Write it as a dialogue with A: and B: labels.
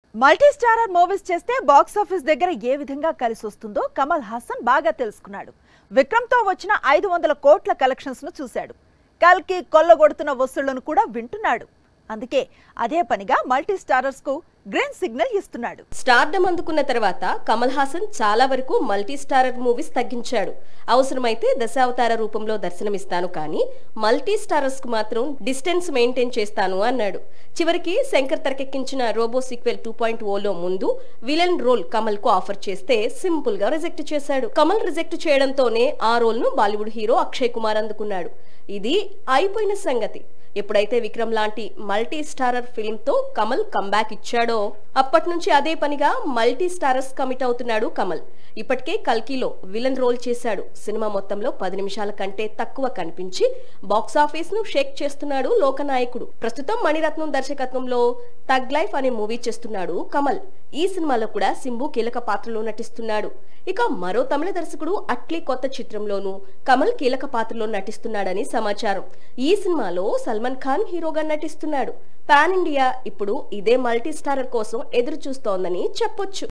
A: multi starrer movies చేస్తే box office దగ్గర ఏ విధంగా కలిసి వస్తుందో కమల్ హాసన్ బాగా తెలుసుకున్నాడు విక్రమ్ తో వచ్చిన ఐదు వందల కోట్ల కలెక్షన్స్ ను చూశాడు కల్కి కొల్లగొడుతున్న వసూళ్లను కూడా వింటున్నాడు అందుకే అదే పనిగా మల్టీ స్టారర్స్ కు గ్రీన్ సిగ్నల్ ఇస్తున్నాడు
B: స్టార్డమ్ అందుకున్న తర్వాత కమల్ హాసన్ చాలా వరకు మల్టీ స్టారర్ మూవీస్ తగ్గించాడు అవసరమైతే దశావతార రూపంలో దర్శనమిస్తాను కానీ మల్టీ స్టారర్స్ కు మాత్రం డిస్టెన్స్ మెయింటైన్ చేస్తాను అన్నాడు చివరికి శంకర్ తెరకెక్కించిన రోబో సీక్వెల్ టూ పాయింట్ ఓలో ముందు విలన్ రోల్ కమల్ కు ఆఫర్ చేస్తే సింపుల్ గా రిజెక్ట్ చేశాడు కమల్ రిజెక్ట్ చేయడంతోనే ఆ రోల్ ను బాలీవుడ్ హీరో అక్షయ్ కుమార్ అందుకున్నాడు ఇది అయిపోయిన సంగతి ఎప్పుడైతే విక్రమ్ లాంటి మల్టీ స్టారర్ ఫిల్మ్ తో కమల్ కంబ్యాక్ ఇచ్చాడో అప్పటి నుంచి అదే పనిగా మల్టీ స్టారర్స్ కమిట్ అవుతున్నాడు కమల్ ఇప్పటికే కల్కిలో విలన్ రోల్ చేశాడు సినిమా మొత్తంలో పది నిమిషాల కంటే తక్కువ కనిపించి బాక్స్ ఆఫీస్ ను షేక్ చేస్తున్నాడు లోకనాయకుడు ప్రస్తుతం మణిరత్నం దర్శకత్వంలో తగ్ లైఫ్ అనే మూవీ చేస్తున్నాడు కమల్ ఈ సినిమాలో కూడా సింబు కీలక పాత్రలో నటిస్తున్నాడు ఇక మరో తమిళ దర్శకుడు అట్లీ కొత్త చిత్రంలోనూ కమల్ కీలక పాత్రలో నటిస్తున్నాడని సమాచారం ఈ సినిమాలో సల్మాన్ ఖాన్ హీరోగా నటిస్తున్నాడు పాన్ ఇండియా ఇప్పుడు ఇదే మల్టీ స్టారర్ కోసం ఎదురు చూస్తోందని చెప్పొచ్చు